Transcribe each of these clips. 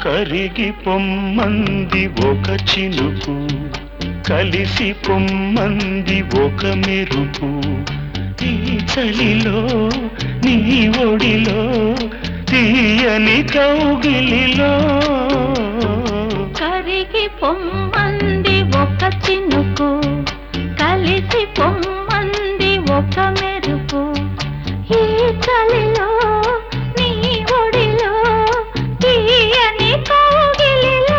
కరిగి పొమ్మంది ఒక చినుకు కలిసి పొమ్మంది ఒక మెరుపు ఈ చలిలో నీ ఒడిలో తీయని కౌగిలిలో కరిగి పొమ్మంది ఒక చినుకు కలిసి పొమ్మంది ఒక మెరుపు ఈ చలిలో నీ ఒడిలో తీయని కౌగిలిలో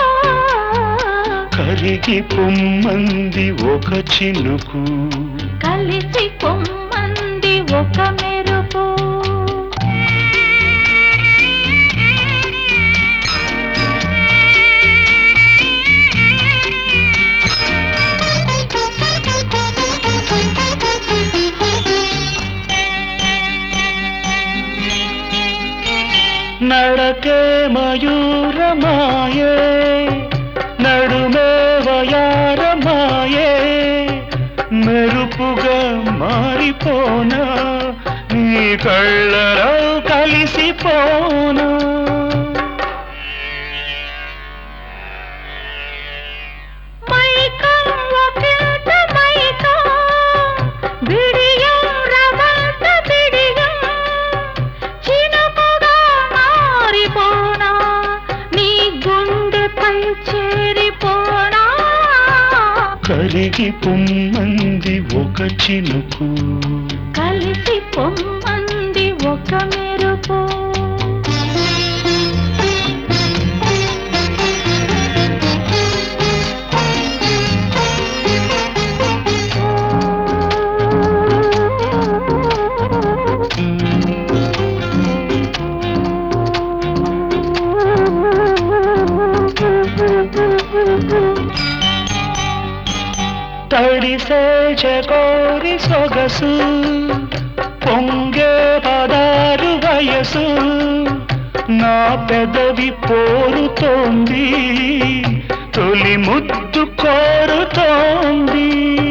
కరిగి పొమ్మంది ఒక చినుకు కలిసి పొమ్మంది ఒక మెరుపు నడకే మయూరమాయే నడుమే వయారమాయే మెరుపుగా మారిపోనా నీ కళ్ళలో కలిసిపోనా మైకం ఒకంత మైకం బిడియం రవంత బిడియం చినుకుగా మారిపోనా నీ గుండెపై చేరిపోనా కరిగి పొమ్మంది ఒక చినుకు కలిసి పొమ్మంది ఒక మెరుపు తడిసే చకోరి సొగసు పొంగే పదారు వయసు నా పెదవి పోరుతోంది తొలి ముద్దు కోరుతోంది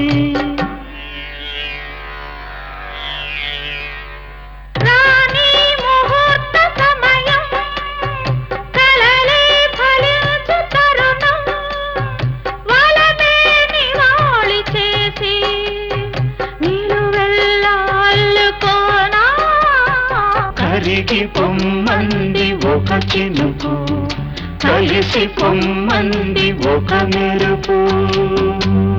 రాణి ముహూర్త సమయం కలలే ఫలించు తరుణం వలనే నివాళి చేసి నిలువెల్ల అల్లుకోనా కరిగి పొమ్మంది ఒక చినుకు కలిసి పొమ్మంది ఒక మెరుపు